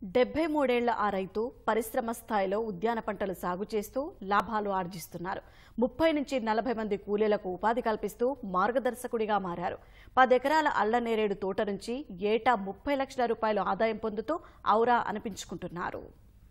డెబ్బై మూడేళ్ల ఆ రైతు పరిశ్రమ స్థాయిలో ఉద్యాన పంటలు సాగు చేస్తూ లాభాలు ఆర్జిస్తున్నారు ముప్పై నుంచి నలభై మంది కూలీలకు ఉపాధి కల్పిస్తూ మార్గదర్శకుడిగా మారారు పదెకరాల అల్లనేరేడు తోట నుంచి ఏటా ముప్పై లక్షల రూపాయలు ఆదాయం పొందుతూ ఔరా అనిపించుకుంటున్నారు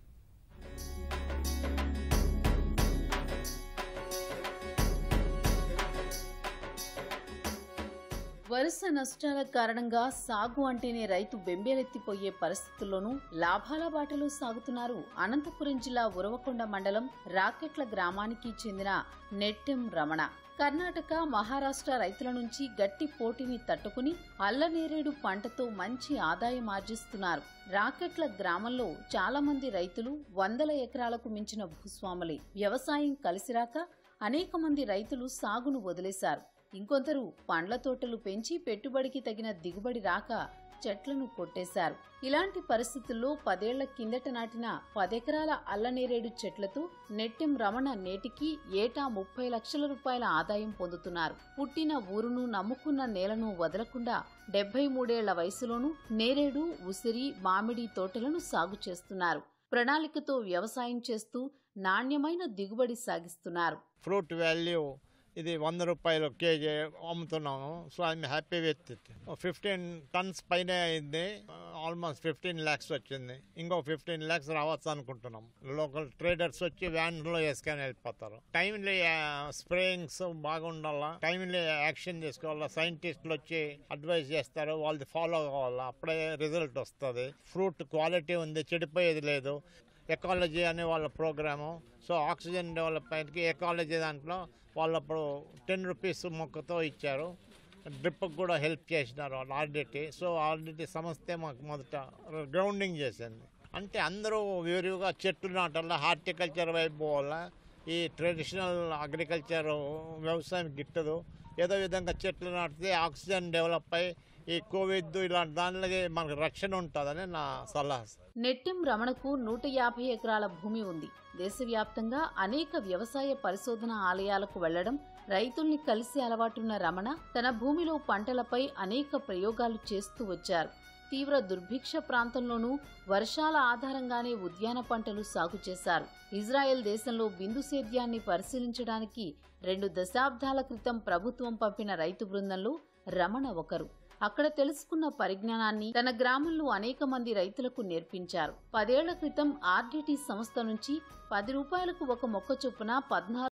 వరుస నష్టాల కారణంగా సాగు అంటేనే రైతు బెంబేలెత్తిపోయే పరిస్థితుల్లోనూ లాభాల బాటలో సాగుతున్నారు అనంతపురం జిల్లా ఉరవకొండ మండలం రాకెట్ల గ్రామానికి చెందిన నెట్టెం రమణ కర్ణాటక మహారాష్ట్ర రైతుల నుంచి గట్టి పోటీని తట్టుకుని అల్లనేరేడు పంటతో మంచి ఆదాయం ఆర్జిస్తున్నారు రాకెట్ల గ్రామంలో చాలా మంది రైతులు వందల ఎకరాలకు మించిన భూస్వాములే వ్యవసాయం కలిసిరాక అనేక మంది రైతులు సాగును వదిలేశారు ఇంకొందరు పండ్ల తోటలు పెంచి పెట్టుబడికి తగిన దిగుబడి రాక చెట్లను కొట్టేశారు ఇలాంటి పరిస్థితుల్లో పదేళ్ల కిందట నాటిన పదెకరాల అల్లనేరేడు చెట్లతో నెట్టెం రమణ నేటికి ఏటా ముప్పై లక్షల రూపాయల ఆదాయం పొందుతున్నారు పుట్టిన ఊరును నమ్ముకున్న నేలను వదలకుండా డెబ్బై మూడేళ్ల వయసులోనూ నేరేడు ఉసిరి మామిడి తోటలను సాగు చేస్తున్నారు ప్రణాళికతో వ్యవసాయం చేస్తూ నాణ్యమైన దిగుబడి సాగిస్తున్నారు ఫ్రూట్ వాల్యూ ఇది వంద రూపాయలు కేజీ అమ్ముతున్నాము so I'm happy with it fifteen tons పైన అయింది ఆల్మోస్ట్ ఫిఫ్టీన్ ల్యాక్స్ వచ్చింది ఇంకో ఫిఫ్టీన్ ల్యాక్స్ రావచ్చు అనుకుంటున్నాం లోకల్ ట్రేడర్స్ వచ్చి వ్యాన్లో వేసుకొని వెళ్ళిపోతారు టైమ్లీ స్ప్రేయింగ్స్ బాగుండాలా టైమ్లీ యాక్షన్ చేసుకోవాలా సైంటిస్టులు వచ్చి అడ్వైస్ చేస్తారు వాళ్ళది ఫాలో కావాలా అప్పుడే రిజల్ట్ వస్తుంది ఫ్రూట్ క్వాలిటీ ఉంది చెడిపోయేది లేదు ఎకాలజీ అనే వాళ్ళ ప్రోగ్రాము సో ఆక్సిజన్ డెవలప్మెంట్కి ఎకాలజీ దాంట్లో వాళ్ళు అప్పుడు టెన్ రూపీస్ మొక్కతో ఇచ్చారు డ్రిప్కి కూడా హెల్ప్ చేసినారు వాళ్ళు ఆర్డిటీ సో ఆర్డిటీ సంస్థే మాకు మొదట గ్రౌండింగ్ చేసింది అంటే అందరూ విరివిగా చెట్లు నాటాల హార్టికల్చర్ వైపు పోవాలా ఈ ట్రెడిషనల్ అగ్రికల్చర్ వ్యవసాయం గిట్టదు ఏదో విధంగా చెట్లు నాటితే ఆక్సిజన్ డెవలప్ అయ్యి ఈ కోవిడ్ ఇలాంటి దానిలోకి మనకు రక్షణ ఉంటుందని నా సలహా నెట్టెం రమణకు నూట యాభై ఎకరాల భూమి ఉంది దేశవ్యాప్తంగా అనేక వ్యవసాయ పరిశోధన ఆలయాలకు వెళ్లడం రైతుల్ని కలిసి అలవాటున్న రమణ తన భూమిలో పంటలపై అనేక ప్రయోగాలు చేస్తూ వచ్చారు తీవ్ర దుర్భిక్ష ప్రాంతంలోనూ వర్షాల ఆధారంగానే ఉద్యాన పంటలు సాగు చేశారు ఇజ్రాయెల్ దేశంలో బిందు సేద్యాన్ని పరిశీలించడానికి రెండు దశాబ్దాల క్రితం ప్రభుత్వం పంపిన రైతు బృందంలో రమణ ఒకరు అక్కడ తెలుసుకున్న పరిజ్ఞానాన్ని తన గ్రామంలో అనేక మంది రైతులకు నేర్పించారు పదేళ్ల క్రితం ఆర్డిటి సంస్థ నుంచి పది రూపాయలకు ఒక మొక్క చొప్పున పద్నాలుగు